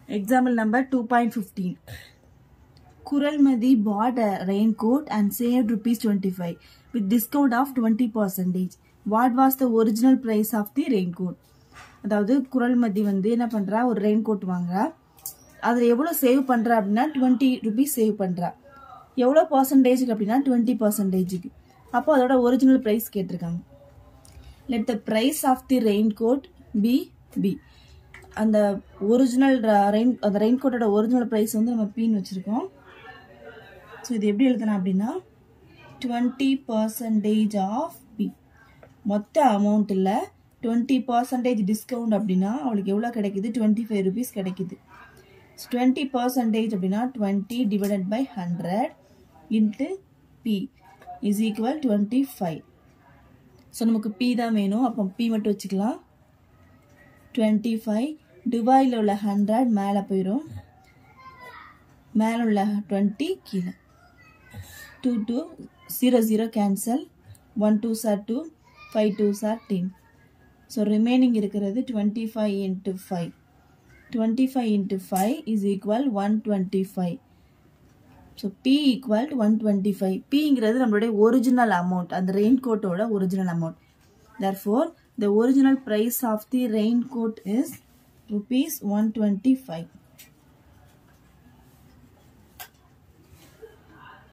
Example number 2.15. Kuralmadi bought a raincoat and saved rupees 25 with discount of 20 percentage. What was the original price of the raincoat? அதாவது குரல்மதி வந்து என்ன பண்றா ஒரு rain coat வாங்குறா அதில் எவ்வளோ சேவ் பண்றா அப்படின்னா டுவெண்ட்டி ருபீஸ் சேவ் பண்றா எவ்வளோ பர்சன்டேஜுக்கு அப்படின்னா டுவெண்ட்டி பர்சன்டேஜுக்கு அப்போ அதோட ஒரிஜினல் ப்ரைஸ் கேட்டிருக்காங்க let the price of the rain coat P P அந்த ஒரிஜினல் ரெயின் அந்த ரெயின் கோட்டோட ஒரிஜினல் ப்ரைஸ் வந்து நம்ம பின்னு வச்சுருக்கோம் ஸோ இது எப்படி எழுதலாம் அப்படின்னா டுவெண்ட்டி பர்சன்டேஜ் ஆஃப் பி மொத்த அமௌண்ட் இல்லை டுவெண்ட்டி பர்சன்டேஜ் டிஸ்கவுண்ட் அப்படின்னா அவளுக்கு எவ்வளோ கிடைக்குது டுவெண்ட்டி ஃபைவ் ருபீஸ் கிடைக்குது டுவெண்ட்டி பர்சன்டேஜ் அப்படின்னா twenty divided by hundred into P is equal twenty five so நமக்கு பி தான் வேணும் அப்போ பி மட்டும் வச்சுக்கலாம் டுவெண்ட்டி ஃபைவ் டிவைடில் உள்ள ஹண்ட்ரட் மேலே போயிடும் மேலே உள்ள டுவெண்ட்டி கீழே two two zero zero cancel one two sir two five two sir ten so remaining இருக்கிறது twenty five into five twenty five into five is equal one twenty five so P equal to one twenty five பிங்கிறது நம்மளுடைய original amount அந்த rain கோட்டோட original amount therefore the original price of the raincoat is rupees 125